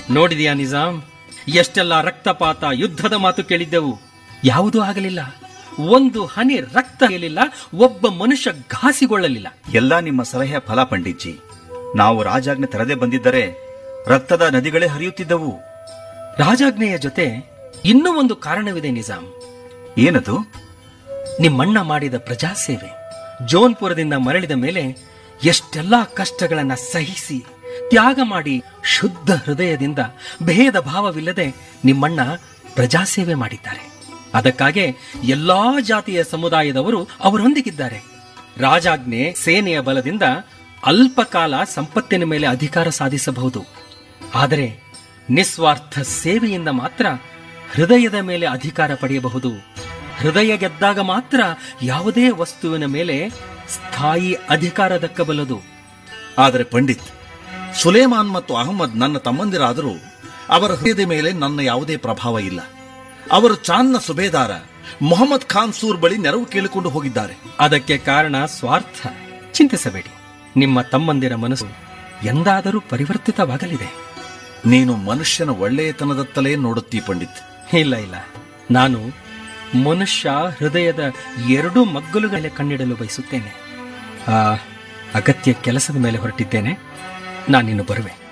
ನೋಡಿದೆಯಾ ನಿಜಾಂ ಎಷ್ಟೆಲ್ಲ ರಕ್ತಪಾತ ಯುದ್ಧದ ಮಾತು ಕೇಳಿದ್ದೆವು ಯಾವುದೂ ಆಗಲಿಲ್ಲ ಒಂದು ಹನಿ ರಕ್ತ ಇರಲಿಲ್ಲ ಒಬ್ಬ ಮನುಷ್ಯ ಘಾಸಿಗೊಳ್ಳಲಿಲ್ಲ ಎಲ್ಲ ನಿಮ್ಮ ಸಲಹೆಯ ಫಲ ಪಂಡಿತ್ಜಿ ನಾವು ರಾಜಾಜ್ಞೆ ತರದೆ ಬಂದಿದ್ದರೆ ರಕ್ತದ ನದಿಗಳೇ ಹರಿಯುತ್ತಿದ್ದವು ರಾಜಾಜ್ಞೆಯ ಜೊತೆ ಇನ್ನೂ ಒಂದು ಕಾರಣವಿದೆ ನಿಜಾಂ ಏನದು ನಿಮ್ಮಣ್ಣ ಮಾಡಿದ ಪ್ರಜಾಸೇವೆ ಜೋನ್ಪುರದಿಂದ ಮರಳಿದ ಮೇಲೆ ಎಷ್ಟೆಲ್ಲಾ ಕಷ್ಟಗಳನ್ನ ಸಹಿಸಿ ತ್ಯಾಗ ಮಾಡಿ ಶುದ್ಧ ಹೃದಯದಿಂದ ಭೇದ ಭಾವವಿಲ್ಲದೆ ನಿಮ್ಮಣ್ಣ ಪ್ರಜಾಸೇವೆ ಮಾಡಿದ್ದಾರೆ ಅದಕ್ಕಾಗೆ ಎಲ್ಲಾ ಜಾತಿಯ ಸಮುದಾಯದವರು ಅವರೊಂದಿಗಿದ್ದಾರೆ ರಾಜಾಜ್ಞೆ ಸೇನೆಯ ಬಲದಿಂದ ಅಲ್ಪ ಕಾಲ ಸಂಪತ್ತಿನ ಮೇಲೆ ಅಧಿಕಾರ ಸಾಧಿಸಬಹುದು ಆದರೆ ನಿಸ್ವಾರ್ಥ ಸೇವೆಯಿಂದ ಮಾತ್ರ ಹೃದಯದ ಮೇಲೆ ಅಧಿಕಾರ ಪಡೆಯಬಹುದು ಹೃದಯ ಗೆದ್ದಾಗ ಮಾತ್ರ ಯಾವುದೇ ವಸ್ತುವಿನ ಮೇಲೆ ಸ್ಥಾಯಿ ಅಧಿಕಾರ ದಕ್ಕಬಲ್ಲದು ಆದರೆ ಪಂಡಿತ್ ಸುಲೇಮಾನ್ ಮತ್ತು ಅಹಮದ್ ನನ್ನ ತಮ್ಮಂದಿರಾದರೂ ಅವರ ಹೃದಯದ ಮೇಲೆ ನನ್ನ ಯಾವುದೇ ಪ್ರಭಾವ ಇಲ್ಲ ಅವರು ಚಾನ್ನ ಸುಬೇದಾರ ಮೊಹಮ್ಮದ್ ಖಾನ್ ಸೂರ್ ಬಳಿ ನೆರವು ಕೇಳಿಕೊಂಡು ಹೋಗಿದ್ದಾರೆ ಅದಕ್ಕೆ ಕಾರಣ ಸ್ವಾರ್ಥ ಚಿಂತಿಸಬೇಡಿ ನಿಮ್ಮ ತಮ್ಮಂದಿರ ಮನಸ್ಸು ಎಂದಾದರೂ ಪರಿವರ್ತಿತವಾಗಲಿದೆ ನೀನು ಮನುಷ್ಯನ ಒಳ್ಳೆಯತನದತ್ತಲೇ ನೋಡುತ್ತೀ ಪಂಡಿತ್ ಇಲ್ಲ ಇಲ್ಲ ನಾನು ಮನುಷ್ಯ ಹೃದಯದ ಎರಡು ಮಗ್ಗಲುಗಳ ಕಣ್ಣಿಡಲು ಬಯಸುತ್ತೇನೆ ಆ ಅಗತ್ಯ ಕೆಲಸದ ಮೇಲೆ ಹೊರಟಿದ್ದೇನೆ ನಾನಿನ್ನು ಬರುವೆ